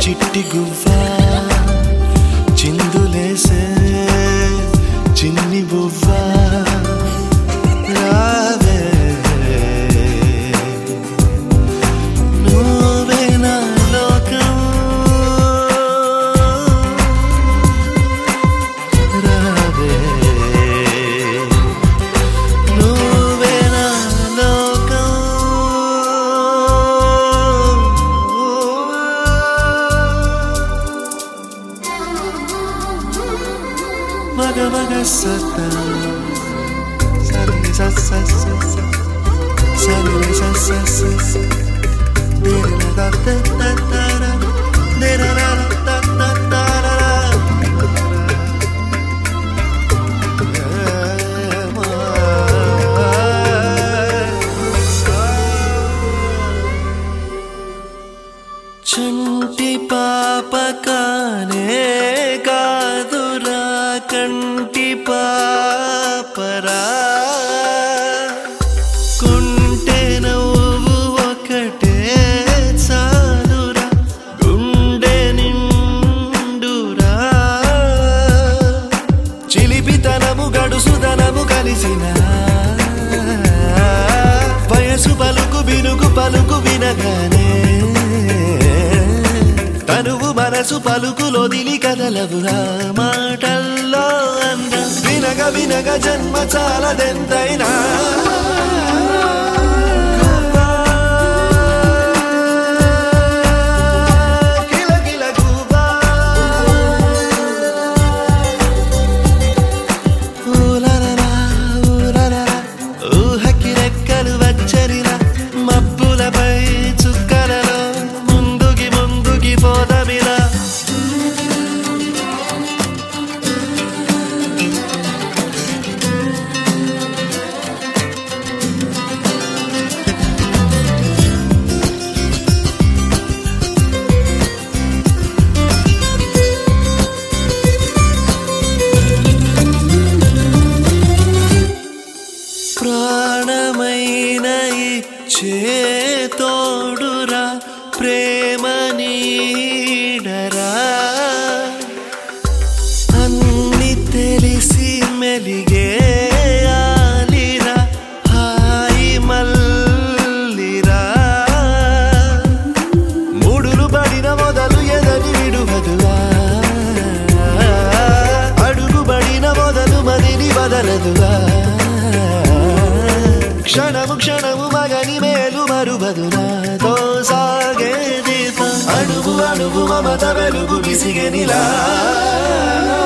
చిట్టి గువ్వ చిందులేసే చిన్ని బువ్వ రావే నువ్వే నా లోకం రావే నువ్వే నా లోకం మగ మగ సత సరి స స స స సరి స స స స దేర ద ద ద ద ర దేర ర ర ద ద ద ర ర చంటి పాప కానే కాదురా కంటి పాపరా కుంటే నవ్వు ఒకటే చాలురా గుండె నిండురా చిలిపితనము గడుసుదనము కలిసిన వయసు పలుకు బినుకు పలుకు వినగానే తనువు మనసు పలుకులో దిలి కదలవురా మాటల్లో అంద వినగ వినగ జన్మ చాలదెంతైనా కిల కిల గుబా ఊలలలా, ఊలలలా, ఊహకి రెక్కలు వచ్చరిన మబ్బులపై చుక్కలలో ముందుకి ముందుకి పోదమిలా ప్రాణమైన ఇచ్చే తోడురా ప్రేమ నీడరా అన్ని తెలిసి మెలిగే ఆలిరా హాయి మల్లిరా మూడులు పడిన మొదలు ఎదని విడువదురా అడుగు పడిన మొదలు మదిని బదలదుగా క్షణము క్షణము మగని మేలు మరుబదునాతో సాగే దీపం అడుగు అడుగు మమత వెలుగు విసిగెనిలా